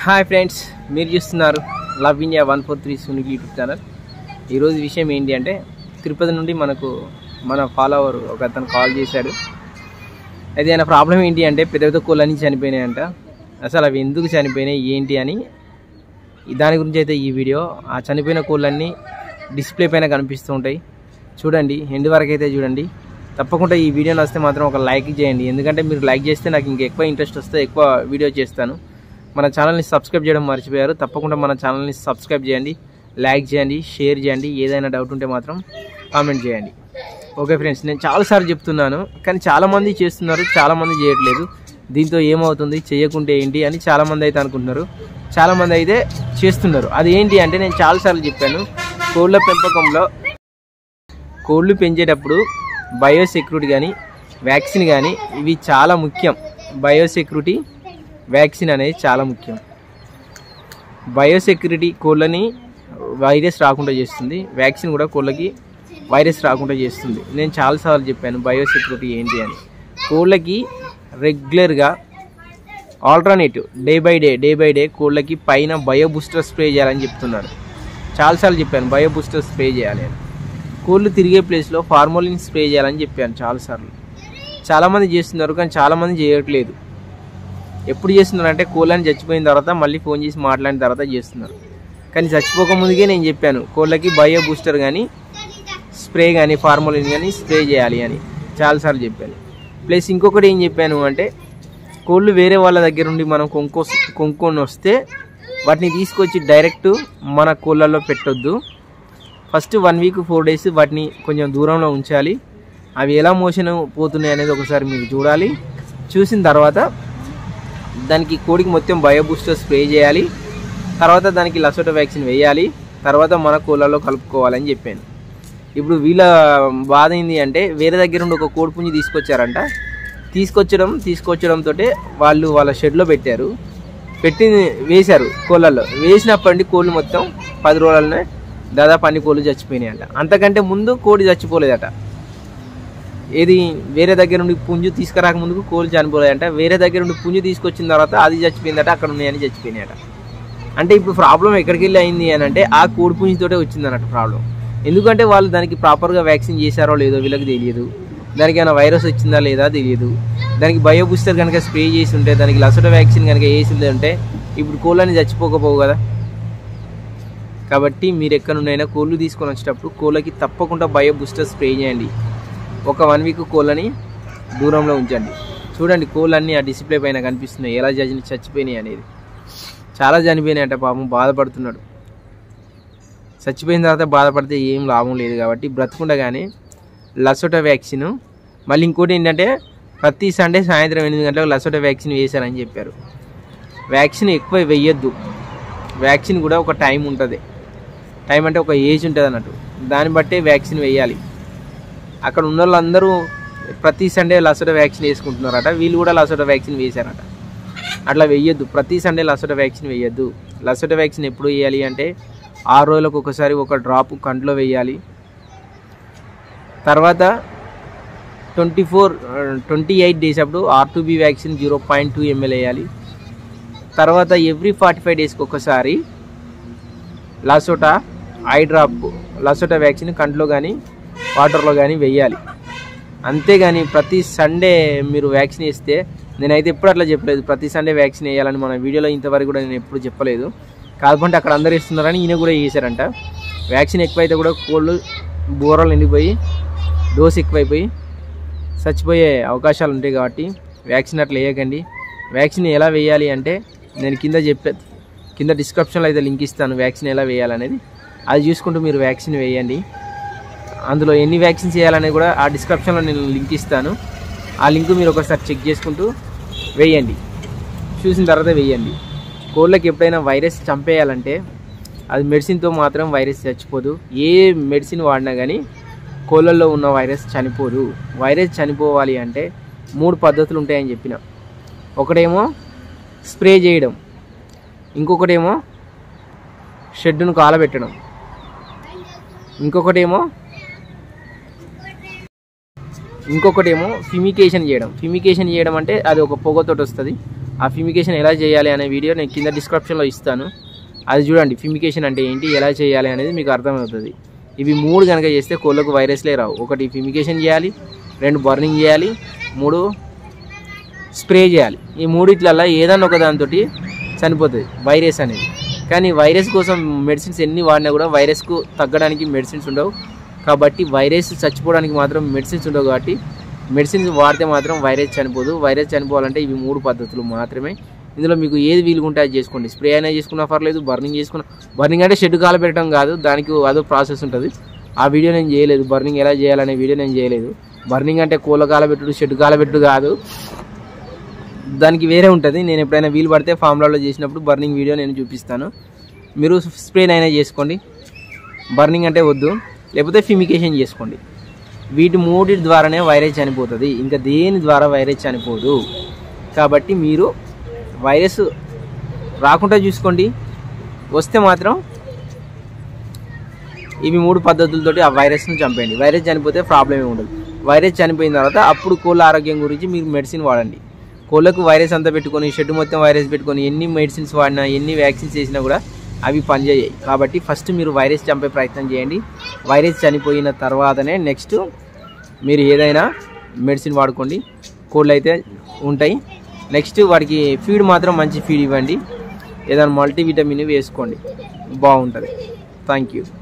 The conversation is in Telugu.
హాయ్ ఫ్రెండ్స్ మీరు చూస్తున్నారు love India one four three సునికి యూట్యూబ్ ఛానల్ ఈరోజు విషయం ఏంటి అంటే తిరుపతి నుండి మనకు మన ఫాలోవర్ ఒక అతను కాల్ చేశాడు అయితే ఆయన ప్రాబ్లం ఏంటి అంటే పెద్ద పెద్ద కోళ్ళని చనిపోయినాయంట అసలు అవి ఎందుకు చనిపోయినాయి ఏంటి అని దాని గురించి అయితే ఈ వీడియో ఆ చనిపోయిన కోళ్ళన్నీ డిస్ప్లే పైన కనిపిస్తూ ఉంటాయి చూడండి ఎండ్ వరకు అయితే చూడండి తప్పకుండా ఈ వీడియో నచ్చితే మాత్రం ఒక లైక్ చేయండి ఎందుకంటే మీరు లైక్ చేస్తే నాకు ఇంకా ఎక్కువ ఇంట్రెస్ట్ వస్తే ఎక్కువ వీడియో చేస్తాను మన ఛానల్ని సబ్స్క్రైబ్ చేయడం మర్చిపోయారు తప్పకుండా మన ఛానల్ని సబ్స్క్రైబ్ చేయండి లైక్ చేయండి షేర్ చేయండి ఏదైనా డౌట్ ఉంటే మాత్రం కామెంట్ చేయండి ఓకే ఫ్రెండ్స్ నేను చాలాసార్లు చెప్తున్నాను కానీ చాలామంది చేస్తున్నారు చాలామంది చేయట్లేదు దీంతో ఏమవుతుంది చేయకుంటే ఏంటి అని చాలామంది అయితే అనుకుంటున్నారు చాలామంది అయితే చేస్తున్నారు అది ఏంటి అంటే నేను చాలాసార్లు చెప్పాను కోళ్ళ పెంపకంలో కోళ్ళు పెంచేటప్పుడు బయోసెక్యూరిటీ కానీ వ్యాక్సిన్ కానీ ఇవి చాలా ముఖ్యం బయోసెక్యూరిటీ వ్యాక్సిన్ అనేది చాలా ముఖ్యం బయోసెక్యూరిటీ కోళ్ళని వైరస్ రాకుండా చేస్తుంది వ్యాక్సిన్ కూడా కోళ్ళకి వైరస్ రాకుండా చేస్తుంది నేను చాలాసార్లు చెప్పాను బయోసెక్యూరిటీ ఏంటి అని కోళ్ళకి రెగ్యులర్గా alternative day by day day by day కోళ్ళకి పైన బయో బూస్టర్ స్ప్రే చేయాలని చెప్తున్నారు చాలాసార్లు చెప్పాను బయో బూస్టర్ స్ప్రే చేయాలి అని కోళ్ళు తిరిగే ప్లేస్లో ఫార్మోలిన్ స్ప్రే చేయాలని చెప్పాను చాలాసార్లు చాలామంది చేస్తున్నారు కానీ చాలామంది చేయట్లేదు ఎప్పుడు చేస్తున్నారు అంటే కోళ్ళని చచ్చిపోయిన తర్వాత మళ్ళీ ఫోన్ చేసి మాట్లాడిన తర్వాత చేస్తున్నారు కానీ చచ్చిపోక ముందుకే నేను చెప్పాను కోళ్ళకి బయో బూస్టర్ కానీ స్ప్రే కానీ ఫార్మోలిన్ కానీ స్ప్రే చేయాలి అని చాలాసార్లు చెప్పాను ప్లస్ ఇంకొకటి ఏం చెప్పాను అంటే కోళ్ళు వేరే వాళ్ళ దగ్గర నుండి మనం కొనుక్కో కొనుక్కొని వస్తే వాటిని తీసుకొచ్చి డైరెక్ట్ మన కోళ్ళల్లో పెట్టొద్దు first one week four days వాటిని కొంచెం దూరంలో ఉంచాలి అవి ఎలా మోషన్ పోతున్నాయి అనేది ఒకసారి మీరు చూడాలి చూసిన తర్వాత దానికి కోడికి మొత్తం బయో బూస్టర్ స్ప్రే చేయాలి తర్వాత దానికి లసోటో వ్యాక్సిన్ వేయాలి తర్వాత మన కోళ్ళలో కలుపుకోవాలని చెప్పాను ఇప్పుడు వీళ్ళ బాధ ఏంది అంటే వేరే దగ్గర నుండి ఒక కోడి పుంజి తీసుకొచ్చారంట తీసుకొచ్చడం తీసుకొచ్చడంతో వాళ్ళు వాళ్ళ షెడ్లో పెట్టారు పెట్టి వేశారు కోళ్ళల్లో వేసినప్పటి నుండి కోళ్ళు మొత్తం పది రోజులనే దాదాపు అన్ని కోళ్ళు చచ్చిపోయినాయంట అంతకంటే ముందు కోడి చచ్చిపోలేదట ఏది వేరే దగ్గర నుండి పుంజు తీసుకురాక ముందుకు కోళ్ళు చనిపోలేదంట వేరే దగ్గర నుండి పుంజు తీసుకొచ్చిన తర్వాత అది చచ్చిపోయిందట అక్కడ ఉన్నాయని చచ్చిపోయినాయట అంటే ఇప్పుడు ప్రాబ్లం ఎక్కడికి వెళ్ళి అయింది అని అంటే ఆ కోడి పుంజుతోటే వచ్చింది అన్నట్టు ప్రాబ్లం ఎందుకంటే వాళ్ళు దానికి ప్రాపర్గా వ్యాక్సిన్ చేశారో లేదో వీళ్ళకి తెలియదు దానికి ఏమైనా వైరస్ వచ్చిందా లేదా తెలియదు దానికి బయో బూస్టర్ కనుక స్ప్రే చేసి ఉంటే దానికి లసట వ్యాక్సిన్ కనుక వేసింది ఉంటే ఇప్పుడు కోళ్ళని చచ్చిపోకపోవు కదా కాబట్టి మీరు ఎక్కడ నుండైనా కోళ్ళు తీసుకొని వచ్చేటప్పుడు కోళ్ళకి తప్పకుండా బయో బూస్టర్ స్ప్రే చేయండి ఒక వన్ వీక్ కోళ్ళని దూరంలో ఉంచండి చూడండి కోళ్ళన్నీ ఆ డిస్ప్లే పైన కనిపిస్తున్నాయి ఎలా జడ్జిని చచ్చిపోయినాయి అనేది చాలా చనిపోయినాయి అంట పాపం బాధపడుతున్నాడు చచ్చిపోయిన తర్వాత బాధపడితే ఏం లాభం లేదు కాబట్టి బ్రతకుండగానే లసోటా వ్యాక్సిన్ మళ్ళీ ఇంకోటి ఏంటంటే ప్రతి సండే సాయంత్రం ఎనిమిది గంటలకు లసోటా వ్యాక్సిన్ వేశారని చెప్పారు వ్యాక్సిన్ ఎక్కువ వెయ్యొద్దు వ్యాక్సిన్ కూడా ఒక టైం ఉంటుంది టైం అంటే ఒక ఏజ్ ఉంటుంది అన్నట్టు దాన్ని బట్టే వ్యాక్సిన్ వేయాలి అక్కడ ఉన్న వాళ్ళందరూ ప్రతి సండే లసోటా వ్యాక్సిన్ వేసుకుంటున్నారట వీళ్ళు కూడా లసోటా వ్యాక్సిన్ వేశారట అట్లా వెయ్యొద్దు ప్రతి సండే లసోటా వ్యాక్సిన్ వేయొద్దు లసోటా వ్యాక్సిన్ ఎప్పుడు వేయాలి అంటే ఆరు రోజులకు ఒకసారి ఒక డ్రాప్ కంట్లో వేయాలి తర్వాత twenty four twenty eight days అప్పుడు R two B vaccine zero point two ML వేయాలి తర్వాత ఎవ్రీ ఫార్టీ ఫైవ్ డేస్కి ఒకసారి LaSota eye drop LaSota vaccine కంట్లో కానీ వాటర్లో కానీ వేయాలి అంతేగాని ప్రతి సండే మీరు వ్యాక్సిన్ వేస్తే నేనైతే ఎప్పుడు అట్లా చెప్పలేదు ప్రతి సండే వ్యాక్సిన్ వేయాలని మన వీడియోలో ఇంతవరకు కూడా నేను ఎప్పుడు చెప్పలేదు కాకపోతే అక్కడ అందరు ఇస్తున్నారని ఈయన కూడా వేసారంట వ్యాక్సిన్ ఎక్కువైతే కూడా కోళ్ళు బోరలు ఎండిపోయి డోస్ ఎక్కువైపోయి చచ్చిపోయే అవకాశాలు ఉంటాయి కాబట్టి వ్యాక్సిన్ అట్లా వేయకండి వ్యాక్సిన్ ఎలా వేయాలి అంటే నేను కింద చెప్పే కింద డిస్క్రిప్షన్లో అయితే లింక్ ఇస్తాను వ్యాక్సిన్ ఎలా వేయాలనేది అది చూసుకుంటూ మీరు వ్యాక్సిన్ వేయండి అందులో ఎన్ని వ్యాక్సిన్స్ వేయాలనేది కూడా ఆ డిస్క్రిప్షన్లో నేను లింక్ ఇస్తాను ఆ లింక్ మీరు ఒకసారి చెక్ చేసుకుంటూ వేయండి చూసిన తర్వాత వేయండి కోళ్ళకి ఎప్పుడైనా వైరస్ చంపేయాలంటే అది మెడిసిన్తో మాత్రం వైరస్ చచ్చిపోదు ఏ మెడిసిన్ వాడినా కానీ కోళ్ళల్లో ఉన్న వైరస్ చనిపోదు వైరస్ చనిపోవాలి అంటే మూడు పద్ధతులు ఉంటాయని చెప్పిన ఒకటేమో స్ప్రే చేయడం ఇంకొకటేమో షెడ్డును కాలబెట్టడం ఇంకొకటేమో ఇంకొకటేమో ఫిమికేషన్ చేయడం ఫిమికేషన్ చేయడం అంటే అది ఒక పొగతోటి వస్తుంది ఆ ఫిమికేషన్ ఎలా చేయాలి అనే వీడియో నేను కింద డిస్క్రిప్షన్లో ఇస్తాను అది చూడండి ఫిమికేషన్ అంటే ఏంటి ఎలా చేయాలి అనేది మీకు అర్థమవుతుంది ఇవి మూడు కనుక చేస్తే కోళ్ళకు వైరస్లే రావు ఒకటి ఫిమికేషన్ చేయాలి రెండు బర్నింగ్ చేయాలి మూడు స్ప్రే చేయాలి ఈ మూడిట్లల్లో ఏదన్నా ఒక దాంతో చనిపోతుంది వైరస్ అనేది కానీ వైరస్ కోసం మెడిసిన్స్ ఎన్ని వాడినా కూడా వైరస్కు తగ్గడానికి మెడిసిన్స్ ఉండవు కాబట్టి వైరస్ చచ్చిపోవడానికి మాత్రం మెడిసిన్స్ ఉండవు కాబట్టి మెడిసిన్స్ వాడితే మాత్రం వైరస్ చనిపోదు వైరస్ చనిపోవాలంటే ఇవి మూడు పద్ధతులు మాత్రమే ఇందులో మీకు ఏది వీలుగుంటే అది చేసుకోండి స్ప్రే అయినా చేసుకున్నా పర్లేదు బర్నింగ్ చేసుకున్నా బర్నింగ్ అంటే షెడ్ కాల పెట్టడం కాదు దానికి అదో ప్రాసెస్ ఉంటుంది ఆ వీడియో నేను చేయలేదు బర్నింగ్ ఎలా చేయాలనే వీడియో నేను చేయలేదు బర్నింగ్ అంటే కోళ్ళ కాలబెట్టుడు షెడ్ కాలబెట్టుడు కాదు దానికి వేరే ఉంటుంది నేను ఎప్పుడైనా వీలు పడితే ఫార్ములాలో చేసినప్పుడు బర్నింగ్ వీడియో నేను చూపిస్తాను మీరు స్ప్రేన్ అయినా చేసుకోండి బర్నింగ్ అంటే వద్దు లేకపోతే ఫిమికేషన్ చేసుకోండి వీటి మూడి ద్వారానే వైరస్ చనిపోతుంది ఇంకా దేని ద్వారా వైరస్ చనిపోదు కాబట్టి మీరు వైరస్ రాకుండా చూసుకోండి వస్తే మాత్రం ఇవి మూడు పద్ధతులతోటి ఆ వైరస్ను చంపేయండి వైరస్ చనిపోతే ప్రాబ్లం ఏమి ఉండదు వైరస్ చనిపోయిన తర్వాత అప్పుడు కోళ్ళ ఆరోగ్యం గురించి మీరు మెడిసిన్ వాడండి కోళ్ళకు వైరస్ అంతా పెట్టుకొని షెడ్ మొత్తం వైరస్ పెట్టుకొని ఎన్ని మెడిసిన్స్ వాడినా ఎన్ని వ్యాక్సిన్స్ చేసినా కూడా అవి పనిచేయాయి కాబట్టి ఫస్ట్ మీరు వైరస్ చంపే ప్రయత్నం చేయండి వైరస్ చనిపోయిన తర్వాతనే నెక్స్ట్ మీరు ఏదైనా మెడిసిన్ వాడుకోండి కోళ్ళు అయితే ఉంటాయి నెక్స్ట్ వాడికి ఫీడ్ మాత్రం మంచి ఫీడ్ ఇవ్వండి ఏదైనా మల్టీవిటమిన్ వేసుకోండి బాగుంటుంది థ్యాంక్ యూ